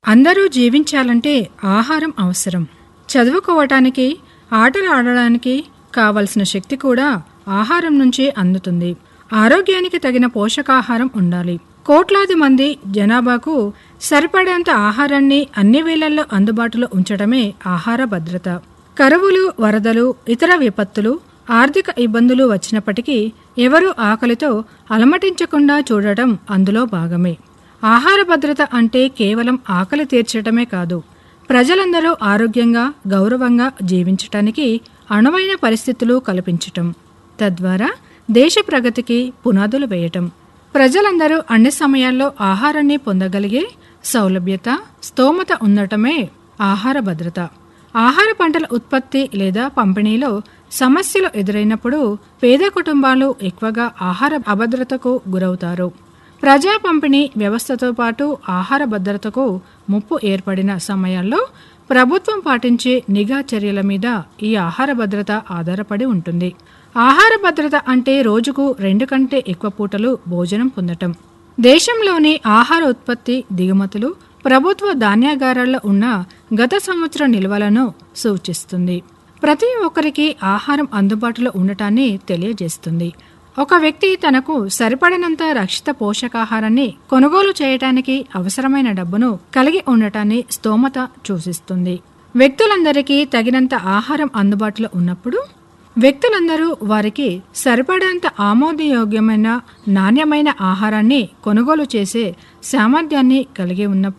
అందరూ జీవించాలంటే ఆహారం అవసరం చదువుకోవటానికి ఆటలు ఆడడానికి కావలసిన శక్తి కూడా ఆహారం నుంచే అందుతుంది ఆరోగ్యానికి తగిన పోషకాహారం ఉండాలి కోట్లాది మంది జనాభాకు సరిపడేంత ఆహారాన్ని అన్ని వేళల్లో అందుబాటులో ఉంచడమే ఆహార భద్రత కరువులు వరదలు ఇతర విపత్తులు ఆర్థిక ఇబ్బందులు వచ్చినప్పటికీ ఎవరూ ఆకలితో అలమటించకుండా చూడటం అందులో భాగమే ఆహార భద్రత అంటే కేవలం ఆకలి తీర్చడమే కాదు ప్రజలందరూ ఆరోగ్యంగా గౌరవంగా జీవించటానికి అణువైన పరిస్థితులు కల్పించటం తద్వారా దేశ ప్రగతికి పునాదులు వేయటం ప్రజలందరూ అన్ని సమయాల్లో ఆహారాన్ని పొందగలిగే సౌలభ్యత స్తోమత ఉండటమే ఆహార భద్రత ఆహార పంటల ఉత్పత్తి లేదా పంపిణీలో సమస్యలు ఎదురైనప్పుడు పేద కుటుంబాలు ఎక్కువగా ఆహార అభద్రతకు గురవుతారు ప్రజా పంపిణీ వ్యవస్థతో పాటు ఆహార భద్రతకు ముప్పు ఏర్పడిన సమయాల్లో ప్రభుత్వం పాటించే నిఘా చర్యల మీద ఈ ఆహార భద్రత ఆధారపడి ఉంటుంది ఆహార భద్రత అంటే రోజుకు రెండు కంటే ఎక్కువ పూటలు భోజనం పొందటం దేశంలోని ఆహార ఉత్పత్తి దిగుమతులు ప్రభుత్వ ధాన్యాగారాల్లో ఉన్న గత సంవత్సర నిల్వలను సూచిస్తుంది ప్రతి ఒక్కరికి ఆహారం అందుబాటులో ఉండటాన్ని తెలియజేస్తుంది ఒక వ్యక్తి తనకు సరిపడినంత రక్షిత పోషకాహారాన్ని కొనుగోలు చేయటానికి అవసరమైన డబ్బును కలిగి ఉండటాన్ని స్తోమత సూచిస్తుంది వ్యక్తులందరికీ తగినంత ఆహారం అందుబాటులో ఉన్నప్పుడు వ్యక్తులందరూ వారికి సరిపడేంత ఆమోదయోగ్యమైన నాణ్యమైన ఆహారాన్ని కొనుగోలు చేసే సామర్థ్యాన్ని కలిగి ఉన్నప్పుడు